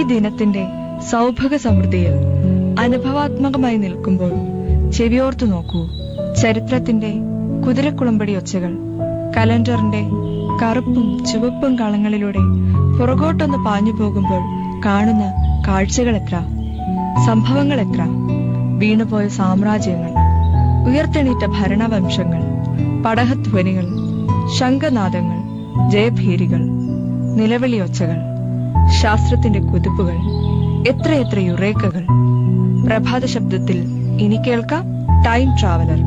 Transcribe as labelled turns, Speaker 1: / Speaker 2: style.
Speaker 1: ദിനത്തിന്റെ സൗഭഗ സമൃദ്ധിയിൽ അനുഭവാത്മകമായി നിൽക്കുമ്പോൾ ചെവിയോർത്തു നോക്കൂ ചരിത്രത്തിന്റെ കുതിരക്കുളമ്പടി ഒച്ചകൾ കലണ്ടറിന്റെ കറുപ്പും ചുവപ്പും കളങ്ങളിലൂടെ പുറകോട്ടൊന്ന് പാഞ്ഞു പോകുമ്പോൾ കാണുന്ന കാഴ്ചകൾ എത്ര സംഭവങ്ങൾ എത്ര വീണുപോയ സാമ്രാജ്യങ്ങൾ ഉയർത്തെണീറ്റ ഭരണവംശങ്ങൾ പടഹധ്വനികൾ ശംഖനാദങ്ങൾ ജയഭീരികൾ നിലവിളിയൊച്ചകൾ ശാസ്ത്രത്തിന്റെ കുതിപ്പുകൾ എത്രയെത്ര യുറേക്കകൾ പ്രഭാത ശബ്ദത്തിൽ ഇനി കേൾക്കാം ടൈം ട്രാവലർ